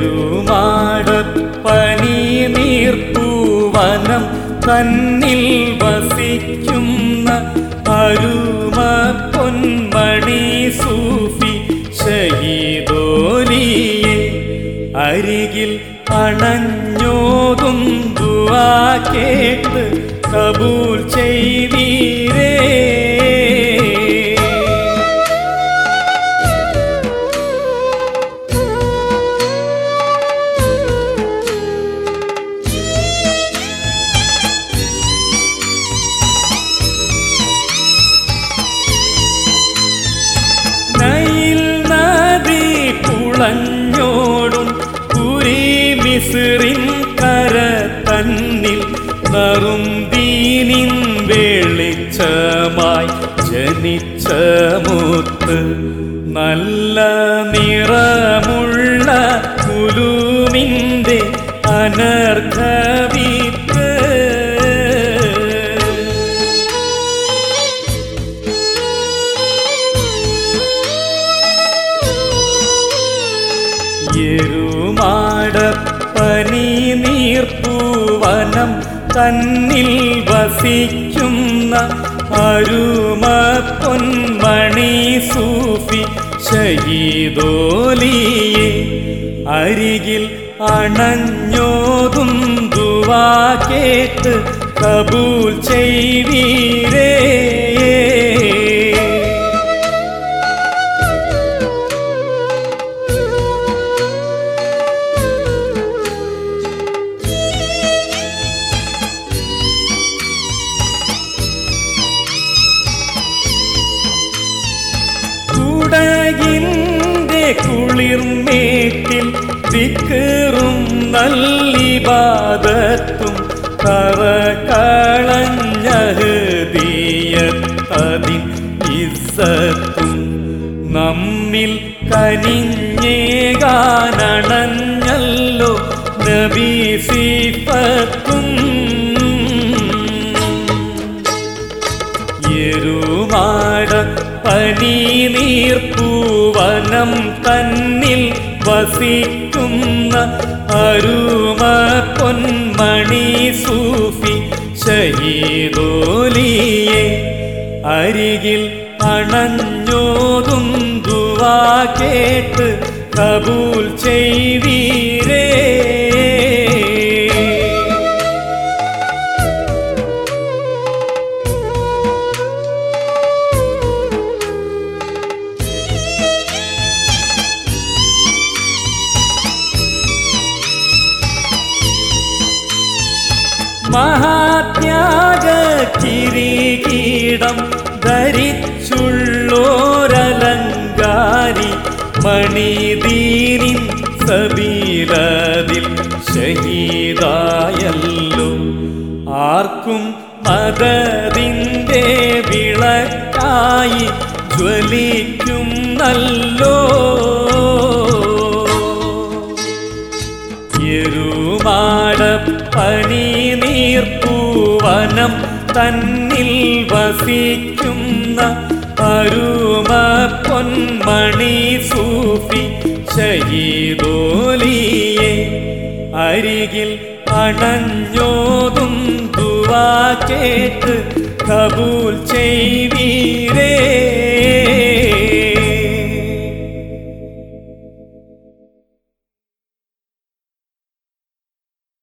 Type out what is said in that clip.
എരുമാടപ്പനി നീർപ്പൂവനം തന്നിൽ വസിക്കുന്ന അരുമ പൊന്മണി സൂഫി ഷഹീദോലിയെ അരികിൽ അണഞ്ഞോതും ദുആ കേട്ട് കബൂൽ ചെയ്വീരേ നയിൽ നദി പുളഞ്ഞോടും പുരി മിസിറിൻ കര തന്നിൽ നറും ദീനിൻ വെളിച്ചമായി ജനിച്ച മുത്ത് നല്ല നിറമുള്ള കുലുമിൻ്റെ അനർഘവിത്ത് എരുമാടപ്പനി നീർപ്പൂവനം തന്നിൽ വസിക്കുന്ന അരുമ പൊന്മണി സൂഫി ഷഹീദോലിയെ അരികിൽ അണഞ്ഞോതും ദുവാ കേട്ട് കബൂൽ ചെയ്വീരേ കുടകിൻ്റെ കുളിർമേട്ടിൽ വിക്കറും നല്ലിബാദത്തും കറ കളഞ്ഞഹദീയത്തതിൻ ഇസ്സത്തും നമ്മിൽ കനിഞ്ഞേകാനണഞ്ഞല്ലോ നബി സിഫത്തും എരുമാട പനി നീർപ്പൂവനം തന്നിൽ വസിക്കുന്ന അരുമ പൊന്മണി സൂഫി ഷഹീദോലിയെ അരികിൽ അണഞ്ഞോതും ദുവാ കേട്ട് കബൂൽ ചെയ്വീരേ മഹാത്യാഗ കിരീടം ധരിച്ചുള്ളോരലങ്കാരി മണിദീനിൻ സബീലതിൽ ഷഹീദായല്ലോ ആർക്കും മതതിൻ്റെ വിളക്കായി ജ്വലിക്കും നല്ലോ എരുമാടപ്പനി നീർപ്പൂവനം തന്നിൽ വസിക്കുന്ന അരുമ പൊന്മണി സൂഫി ഷഹീദോലിയെ അരികിൽ അണഞ്ഞോതും ദുവാ കേട്ട് കബൂൽ ചെയ്വീരേ